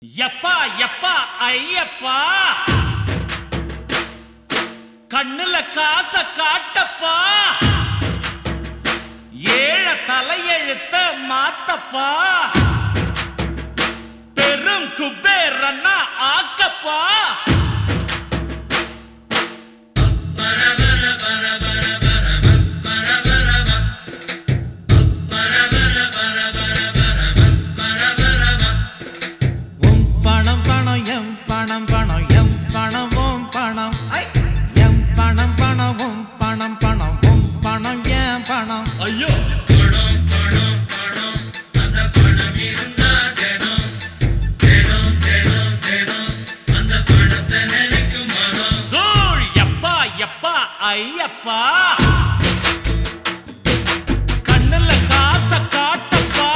எப்பா எப்பா ஐயப்பா கண்ணுல காச காட்டப்பா ஏழ தலையெழுத்த மாத்தப்பா பெரும் குபேரன்னா ஆக்கப்பா உம் பணம் பணம் எம் பணம் பணம் எம் பணம் உம் பணம் எம் பணம் பணம் உம் பணம் பணம் உம் பணம் என் பணம் ஐயோ தூள் எப்பா எப்பா ஐயப்பா கண்ணுல காச காட்டப்பா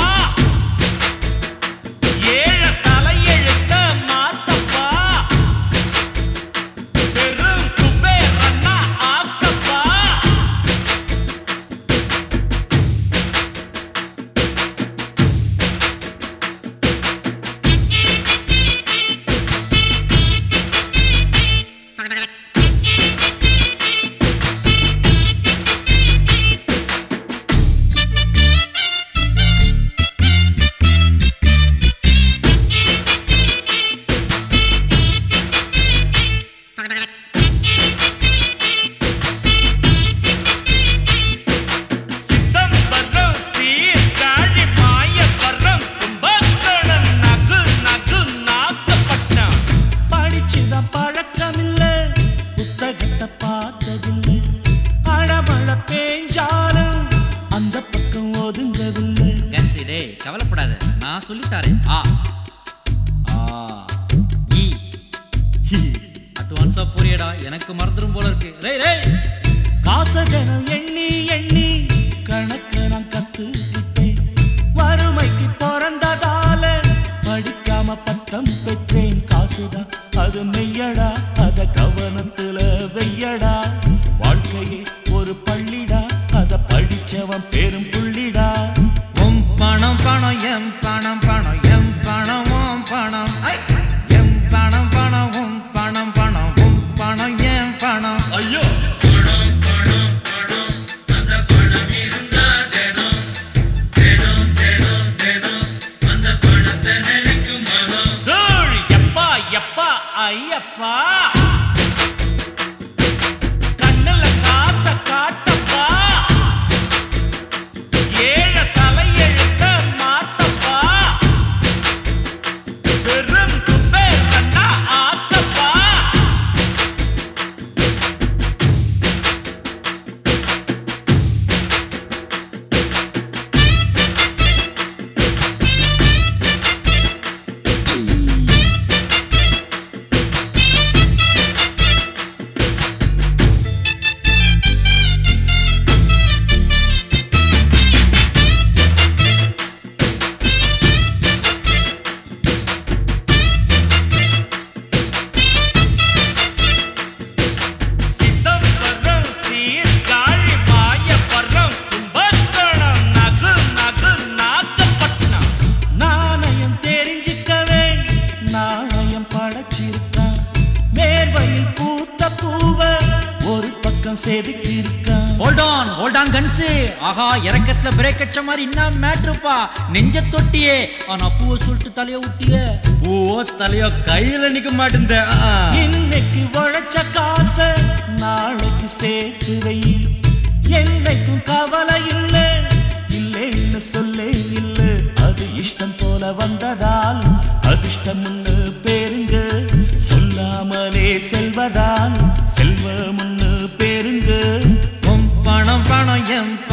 ஏழ தலையெழுத்த மாத்தப்பா பெரும் குபேரன்னா ஆக்கப்பா சிதம்பரம் சீர்காழி மாயவரம் கும்பகோணம் நகு நகு நாகப்பட்டினம் படிச்சுதான் பழக்கமில்ல புத்தகத்தை பார்த்ததில்லை அழமழ பேஞ்சாலும் அந்த பக்கம் ஒதுங்கவில்லை கன்சி டேய் கவலைப்படாத நான் சொல்லித் தரேன் ஆ ஆ இ ஹி அட்வான்ஸா புரியடா எனக்கு மறந்துடும் போல இருக்கு ரேய் ரேய் காசகனம் எண்ணி எண்ணி கணக்கு நான் கத்துக்கிட்டேன் வறுமைக்கு பிறந்ததால படிக்காம பட்டம் பெற்றேன் காசுதான் அது மெய்யடா அத கவனத்துல வெய்யடா வாழ்க்கையே ஒரு பள்ளிடா அத படிச்சவன் பெரும் புள்ளிடா உம் பணம் பணம் எம் பணம் பணம் எம் பணம் உம் பணம் எம் பணம் பணம் உம் பணம் பணம் உம் பணம் என் பணம் ஐயோ தூள் எப்பா எப்பா ஐயப்பா கண்ணுல காச காட்டப்பா ஏழ தலையெழுத்த மாத்தப்பா பெரும் குபேரன்னா ஆத்தப்பா சிதம்பரம் சீர்காழி மாயவரம் கும்பகோணம் நகு நகு நாகப்பட்டினம் நாணயம் தெரிஞ்சுக்கவே நாணயம் படைச்சிருக்கான் மேர்வையில் பூத்த பூவ ஒரு பக்கம் செதுக்கியிருக்கான் ஹோல்ட் ஆன் ஹோல்ட் ஆன் கன்ஸு ஆஹா இறக்கத்துல பிரேக் அடிச்ச மாதிரி என்ன மேட்ருப்பா நெஞ்ச தொட்டியே ஆனா பூவை சொல்லிட்டு தலைய ஊட்டிய ஓ தலையோ கையில நிக்க மாட்டேந்த இன்னைக்கு உழைச்ச காச நாளைக்கு சேர்த்து வை என்னைக்கும் கவலை இல்லை இல்லைன்னு சொல்லே இல்லை அது இஷ்டம் போல வந்ததால் அதிர்ஷ்டம் முன்னு பேருங்க சொல்லாமலே செல்வதால் செல்வமுன்னு பேருங்க உம் பணம் பணம் எம்